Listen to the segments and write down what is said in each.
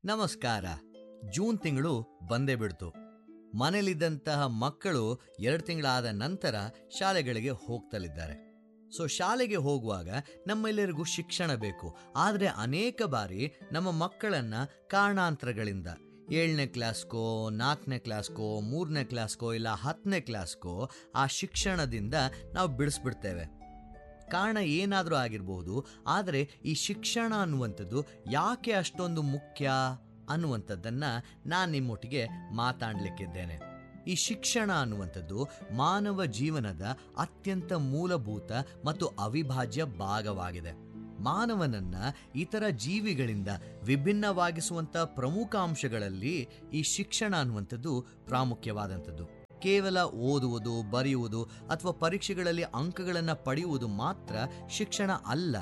ನಮಸ್ಕಾರ ಜೂನ್ ತಿಂಗಳು ಬಂದೇ ಬಿಡ್ತು ಮನೇಲಿದ್ದಂತಹ ಮಕ್ಕಳು ಎರಡು ತಿಂಗಳಾದ ನಂತರ ಶಾಲೆಗಳಿಗೆ ಹೋಗ್ತಲಿದ್ದಾರೆ ಸೊ ಶಾಲೆಗೆ ಹೋಗುವಾಗ ನಮ್ಮೆಲ್ಲರಿಗೂ ಶಿಕ್ಷಣ ಬೇಕು ಆದರೆ ಅನೇಕ ಬಾರಿ ನಮ್ಮ ಮಕ್ಕಳನ್ನ ಕಾರಣಾಂತರಗಳಿಂದ ಏಳನೇ ಕ್ಲಾಸ್ಗೋ ನಾಲ್ಕನೇ ಕ್ಲಾಸ್ಗೋ ಮೂರನೇ ಕ್ಲಾಸ್ಗೋ ಇಲ್ಲ ಹತ್ತನೇ ಕ್ಲಾಸ್ಗೋ ಆ ಶಿಕ್ಷಣದಿಂದ ನಾವು ಬಿಡಿಸ್ಬಿಡ್ತೇವೆ ಕಾರಣ ಏನಾದರೂ ಆಗಿರಬಹುದು ಆದರೆ ಈ ಶಿಕ್ಷಣ ಅನ್ನುವಂಥದ್ದು ಯಾಕೆ ಅಷ್ಟೊಂದು ಮುಖ್ಯ ಅನ್ನುವಂಥದ್ದನ್ನು ನಾನು ನಿಮ್ಮೊಟ್ಟಿಗೆ ಮಾತಾಡಲಿಕ್ಕಿದ್ದೇನೆ ಈ ಶಿಕ್ಷಣ ಅನ್ನುವಂಥದ್ದು ಮಾನವ ಜೀವನದ ಅತ್ಯಂತ ಮೂಲಭೂತ ಮತ್ತು ಅವಿಭಾಜ್ಯ ಭಾಗವಾಗಿದೆ ಮಾನವನನ್ನ ಇತರ ಜೀವಿಗಳಿಂದ ವಿಭಿನ್ನವಾಗಿಸುವಂಥ ಪ್ರಮುಖ ಅಂಶಗಳಲ್ಲಿ ಈ ಶಿಕ್ಷಣ ಅನ್ನುವಂಥದ್ದು ಪ್ರಾಮುಖ್ಯವಾದಂಥದ್ದು ಕೇವಲ ಓದುವುದು ಬರೆಯುವುದು ಅಥವಾ ಪರೀಕ್ಷೆಗಳಲ್ಲಿ ಅಂಕಗಳನ್ನು ಪಡೆಯುವುದು ಮಾತ್ರ ಶಿಕ್ಷಣ ಅಲ್ಲ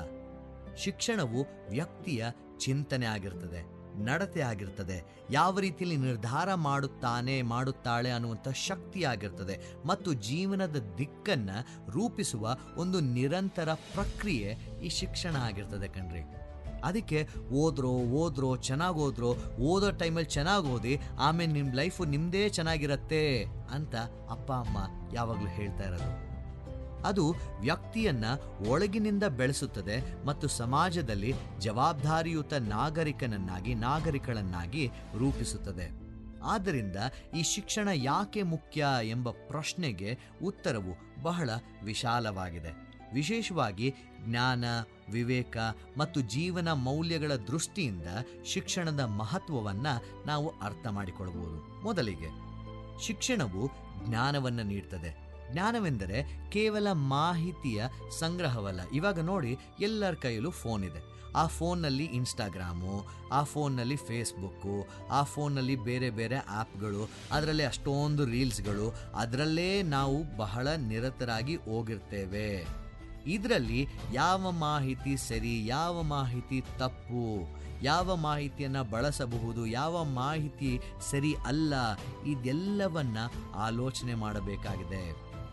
ಶಿಕ್ಷಣವು ವ್ಯಕ್ತಿಯ ಚಿಂತನೆ ಆಗಿರ್ತದೆ ನಡತೆ ಆಗಿರ್ತದೆ ಯಾವ ರೀತಿಯಲ್ಲಿ ನಿರ್ಧಾರ ಮಾಡುತ್ತಾನೆ ಮಾಡುತ್ತಾಳೆ ಅನ್ನುವಂಥ ಶಕ್ತಿ ಆಗಿರ್ತದೆ ಮತ್ತು ಜೀವನದ ದಿಕ್ಕನ್ನು ರೂಪಿಸುವ ಒಂದು ನಿರಂತರ ಪ್ರಕ್ರಿಯೆ ಈ ಶಿಕ್ಷಣ ಆಗಿರ್ತದೆ ಕಣ್ರಿ ಅದಕ್ಕೆ ಓದ್ರೋ ಓದ್ರೋ ಚೆನ್ನಾಗಿ ಓದ್ರೋ ಓದೋ ಟೈಮಲ್ಲಿ ಚೆನ್ನಾಗಿ ಓದಿ ಆಮೇಲೆ ನಿಮ್ಮ ಲೈಫು ನಿಮ್ಮದೇ ಚೆನ್ನಾಗಿರತ್ತೆ ಅಂತ ಅಪ್ಪ ಅಮ್ಮ ಯಾವಾಗಲೂ ಹೇಳ್ತಾ ಇರೋದು ಅದು ವ್ಯಕ್ತಿಯನ್ನ ಒಳಗಿನಿಂದ ಬೆಳೆಸುತ್ತದೆ ಮತ್ತು ಸಮಾಜದಲ್ಲಿ ಜವಾಬ್ದಾರಿಯುತ ನಾಗರಿಕನನ್ನಾಗಿ ನಾಗರಿಕಳನ್ನಾಗಿ ರೂಪಿಸುತ್ತದೆ ಆದ್ದರಿಂದ ಈ ಶಿಕ್ಷಣ ಯಾಕೆ ಮುಖ್ಯ ಎಂಬ ಪ್ರಶ್ನೆಗೆ ಉತ್ತರವು ಬಹಳ ವಿಶಾಲವಾಗಿದೆ ವಿಶೇಷವಾಗಿ ಜ್ಞಾನ ವಿವೇಕ ಮತ್ತು ಜೀವನ ಮೌಲ್ಯಗಳ ದೃಷ್ಟಿಯಿಂದ ಶಿಕ್ಷಣದ ಮಹತ್ವವನ್ನು ನಾವು ಅರ್ಥ ಮಾಡಿಕೊಳ್ಳಬಹುದು ಮೊದಲಿಗೆ ಶಿಕ್ಷಣವು ಜ್ಞಾನವನ್ನು ನೀಡ್ತದೆ ಜ್ಞಾನವೆಂದರೆ ಕೇವಲ ಮಾಹಿತಿಯ ಸಂಗ್ರಹವಲ್ಲ ಇವಾಗ ನೋಡಿ ಎಲ್ಲರ ಕೈಯಲ್ಲೂ ಫೋನ್ ಇದೆ ಆ ಫೋನ್ನಲ್ಲಿ ಇನ್ಸ್ಟಾಗ್ರಾಮು ಆ ಫೋನ್ನಲ್ಲಿ ಫೇಸ್ಬುಕ್ಕು ಆ ಫೋನ್ನಲ್ಲಿ ಬೇರೆ ಬೇರೆ ಆ್ಯಪ್ಗಳು ಅದರಲ್ಲೇ ಅಷ್ಟೊಂದು ರೀಲ್ಸ್ಗಳು ಅದರಲ್ಲೇ ನಾವು ಬಹಳ ನಿರತರಾಗಿ ಹೋಗಿರ್ತೇವೆ ಇದರಲ್ಲಿ ಯಾವ ಮಾಹಿತಿ ಸರಿ ಯಾವ ಮಾಹಿತಿ ತಪ್ಪು ಯಾವ ಮಾಹಿತಿಯನ್ನು ಬಳಸಬಹುದು ಯಾವ ಮಾಹಿತಿ ಸರಿ ಅಲ್ಲ ಇದೆಲ್ಲವನ್ನ ಆಲೋಚನೆ ಮಾಡಬೇಕಾಗಿದೆ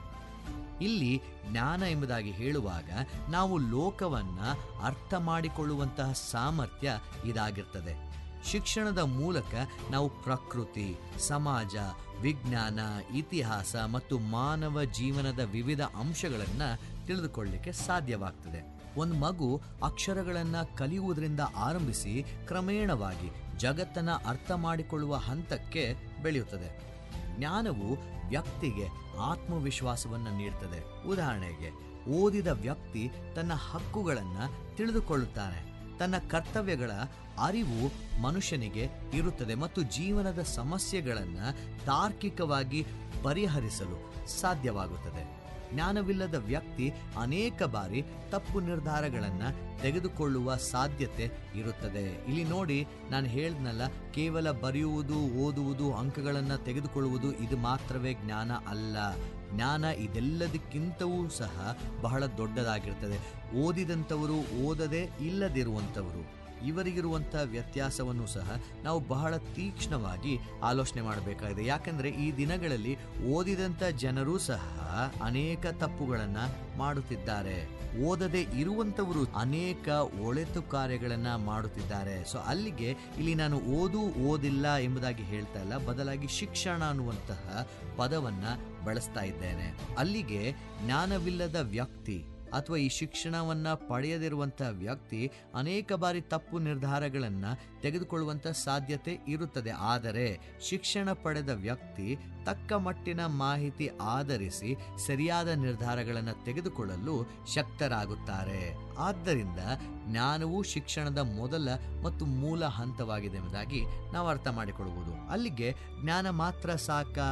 ಇಲ್ಲಿ ಜ್ಞಾನ ಎಂಬುದಾಗಿ ಹೇಳುವಾಗ ನಾವು ಲೋಕವನ್ನ ಅರ್ಥ ಮಾಡಿಕೊಳ್ಳುವಂತಹ ಸಾಮರ್ಥ್ಯ ಇದಾಗಿರ್ತದೆ ಶಿಕ್ಷಣದ ಮೂಲಕ ನಾವು ಪ್ರಕೃತಿ ಸಮಾಜ ವಿಜ್ಞಾನ ಇತಿಹಾಸ ಮತ್ತು ಮಾನವ ಜೀವನದ ವಿವಿಧ ಅಂಶಗಳನ್ನು ತಿಳಿದುಕೊಳ್ಳಲಿಕ್ಕೆ ಸಾಧ್ಯವಾಗ್ತದೆ ಒಂದು ಮಗು ಅಕ್ಷರಗಳನ್ನು ಕಲಿಯುವುದರಿಂದ ಆರಂಭಿಸಿ ಕ್ರಮೇಣವಾಗಿ ಜಗತ್ತನ್ನು ಅರ್ಥ ಮಾಡಿಕೊಳ್ಳುವ ಹಂತಕ್ಕೆ ಬೆಳೆಯುತ್ತದೆ ಜ್ಞಾನವು ವ್ಯಕ್ತಿಗೆ ಆತ್ಮವಿಶ್ವಾಸವನ್ನು ನೀಡ್ತದೆ ಉದಾಹರಣೆಗೆ ಓದಿದ ವ್ಯಕ್ತಿ ತನ್ನ ಹಕ್ಕುಗಳನ್ನು ತಿಳಿದುಕೊಳ್ಳುತ್ತಾನೆ ತನ್ನ ಕರ್ತವ್ಯಗಳ ಅರಿವು ಮನುಷ್ಯನಿಗೆ ಇರುತ್ತದೆ ಮತ್ತು ಜೀವನದ ಸಮಸ್ಯೆಗಳನ್ನು ತಾರ್ಕಿಕವಾಗಿ ಪರಿಹರಿಸಲು ಸಾಧ್ಯವಾಗುತ್ತದೆ ಜ್ಞಾನವಿಲ್ಲದ ವ್ಯಕ್ತಿ ಅನೇಕ ಬಾರಿ ತಪ್ಪು ನಿರ್ಧಾರಗಳನ್ನು ತೆಗೆದುಕೊಳ್ಳುವ ಸಾಧ್ಯತೆ ಇರುತ್ತದೆ ಇಲ್ಲಿ ನೋಡಿ ನಾನು ಹೇಳ್ದನಲ್ಲ ಕೇವಲ ಬರೆಯುವುದು ಓದುವುದು ಅಂಕಗಳನ್ನು ತೆಗೆದುಕೊಳ್ಳುವುದು ಇದು ಮಾತ್ರವೇ ಜ್ಞಾನ ಅಲ್ಲ ಜ್ಞಾನ ಇದೆಲ್ಲದಕ್ಕಿಂತವೂ ಸಹ ಬಹಳ ದೊಡ್ಡದಾಗಿರ್ತದೆ ಓದಿದಂಥವರು ಓದದೆ ಇಲ್ಲದಿರುವಂಥವರು ಇವರಿಗಿರುವಂಥ ವ್ಯತ್ಯಾಸವನ್ನು ಸಹ ನಾವು ಬಹಳ ತೀಕ್ಷ್ಣವಾಗಿ ಆಲೋಚನೆ ಮಾಡಬೇಕಾಗಿದೆ ಯಾಕಂದರೆ ಈ ದಿನಗಳಲ್ಲಿ ಓದಿದಂಥ ಜನರೂ ಸಹ ಅನೇಕ ತಪ್ಪುಗಳನ್ನು ಮಾಡುತ್ತಿದ್ದಾರೆ ಓದದೆ ಇರುವಂಥವರು ಅನೇಕ ಒಳೆತು ಕಾರ್ಯಗಳನ್ನು ಮಾಡುತ್ತಿದ್ದಾರೆ ಸೊ ಅಲ್ಲಿಗೆ ಇಲ್ಲಿ ನಾನು ಓದು ಓದಿಲ್ಲ ಎಂಬುದಾಗಿ ಹೇಳ್ತಾ ಇಲ್ಲ ಬದಲಾಗಿ ಶಿಕ್ಷಣ ಅನ್ನುವಂತಹ ಪದವನ್ನು ಬಳಸ್ತಾ ಇದ್ದೇನೆ ಅಲ್ಲಿಗೆ ಜ್ಞಾನವಿಲ್ಲದ ವ್ಯಕ್ತಿ ಅಥವಾ ಈ ಶಿಕ್ಷಣವನ್ನು ಪಡೆಯದಿರುವಂತಹ ವ್ಯಕ್ತಿ ಅನೇಕ ಬಾರಿ ತಪ್ಪು ನಿರ್ಧಾರಗಳನ್ನು ತೆಗೆದುಕೊಳ್ಳುವಂಥ ಸಾಧ್ಯತೆ ಇರುತ್ತದೆ ಆದರೆ ಶಿಕ್ಷಣ ಪಡೆದ ವ್ಯಕ್ತಿ ತಕ್ಕ ಮಟ್ಟಿನ ಮಾಹಿತಿ ಆಧರಿಸಿ ಸರಿಯಾದ ನಿರ್ಧಾರಗಳನ್ನು ತೆಗೆದುಕೊಳ್ಳಲು ಶಕ್ತರಾಗುತ್ತಾರೆ ಆದ್ದರಿಂದ ಜ್ಞಾನವು ಶಿಕ್ಷಣದ ಮೊದಲ ಮತ್ತು ಮೂಲ ಹಂತವಾಗಿದೆ ಎಂಬುದಾಗಿ ನಾವು ಅರ್ಥ ಮಾಡಿಕೊಳ್ಳಬಹುದು ಅಲ್ಲಿಗೆ ಜ್ಞಾನ ಮಾತ್ರ ಸಾಕಾ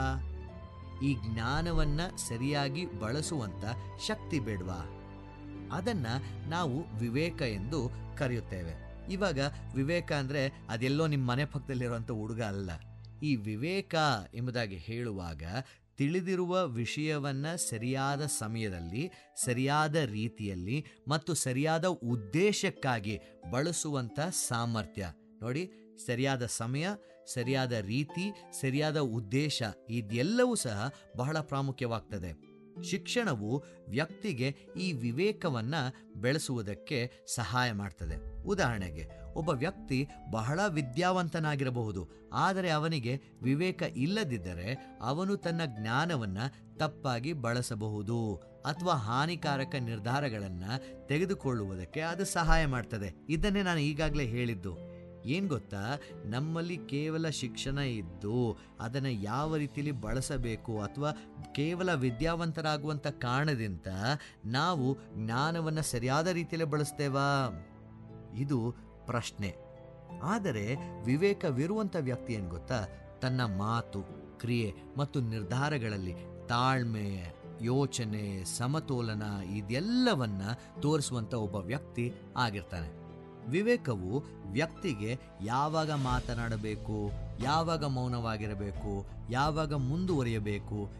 ಈ ಜ್ಞಾನವನ್ನ ಸರಿಯಾಗಿ ಬಳಸುವಂತ ಶಕ್ತಿ ಬೇಡವಾ ಅದನ್ನ ನಾವು ವಿವೇಕ ಎಂದು ಕರೆಯುತ್ತೇವೆ ಇವಾಗ ವಿವೇಕ ಅಂದ್ರೆ ಅದೆಲ್ಲೋ ನಿಮ್ಮ ಮನೆ ಪಕ್ಕದಲ್ಲಿರುವಂಥ ಹುಡುಗ ಅಲ್ಲ ಈ ವಿವೇಕ ಎಂಬುದಾಗಿ ಹೇಳುವಾಗ ತಿಳಿದಿರುವ ವಿಷಯವನ್ನ ಸರಿಯಾದ ಸಮಯದಲ್ಲಿ ಸರಿಯಾದ ರೀತಿಯಲ್ಲಿ ಮತ್ತು ಸರಿಯಾದ ಉದ್ದೇಶಕ್ಕಾಗಿ ಬಳಸುವಂಥ ಸಾಮರ್ಥ್ಯ ನೋಡಿ ಸರಿಯಾದ ಸಮಯ ಸರಿಯಾದ ರೀತಿ ಸರಿಯಾದ ಉದ್ದೇಶ ಇದೆಲ್ಲವೂ ಸಹ ಬಹಳ ಪ್ರಾಮುಖ್ಯವಾಗ್ತದೆ ಶಿಕ್ಷಣವು ವ್ಯಕ್ತಿಗೆ ಈ ವಿವೇಕವನ್ನ ಬೆಳೆಸುವುದಕ್ಕೆ ಸಹಾಯ ಮಾಡ್ತದೆ ಉದಾಹರಣೆಗೆ ಒಬ್ಬ ವ್ಯಕ್ತಿ ಬಹಳ ವಿದ್ಯಾವಂತನಾಗಿರಬಹುದು ಆದರೆ ಅವನಿಗೆ ವಿವೇಕ ಇಲ್ಲದಿದ್ದರೆ ಅವನು ತನ್ನ ಜ್ಞಾನವನ್ನ ತಪ್ಪಾಗಿ ಬಳಸಬಹುದು ಅಥವಾ ಹಾನಿಕಾರಕ ನಿರ್ಧಾರಗಳನ್ನು ತೆಗೆದುಕೊಳ್ಳುವುದಕ್ಕೆ ಅದು ಸಹಾಯ ಮಾಡ್ತದೆ ಇದನ್ನೇ ನಾನು ಈಗಾಗಲೇ ಹೇಳಿದ್ದು ಏನು ಗೊತ್ತಾ ನಮ್ಮಲ್ಲಿ ಕೇವಲ ಶಿಕ್ಷಣ ಇದ್ದು ಅದನ್ನು ಯಾವ ರೀತಿಯಲ್ಲಿ ಬಳಸಬೇಕು ಅಥವಾ ಕೇವಲ ವಿದ್ಯಾವಂತರಾಗುವಂಥ ಕಾರಣದಿಂದ ನಾವು ಜ್ಞಾನವನ್ನು ಸರಿಯಾದ ರೀತಿಯಲ್ಲಿ ಬಳಸ್ತೇವಾ ಇದು ಪ್ರಶ್ನೆ ಆದರೆ ವಿವೇಕವಿರುವಂಥ ವ್ಯಕ್ತಿ ಏನು ಗೊತ್ತಾ ತನ್ನ ಮಾತು ಕ್ರಿಯೆ ಮತ್ತು ನಿರ್ಧಾರಗಳಲ್ಲಿ ತಾಳ್ಮೆ ಯೋಚನೆ ಸಮತೋಲನ ಇದೆಲ್ಲವನ್ನ ತೋರಿಸುವಂಥ ಒಬ್ಬ ವ್ಯಕ್ತಿ ಆಗಿರ್ತಾನೆ ವಿವೇಕವು ವ್ಯಕ್ತಿಗೆ ಯಾವಾಗ ಮಾತನಾಡಬೇಕು ಯಾವಾಗ ಮೌನವಾಗಿರಬೇಕು ಯಾವಾಗ ಮುಂದುವರಿಯಬೇಕು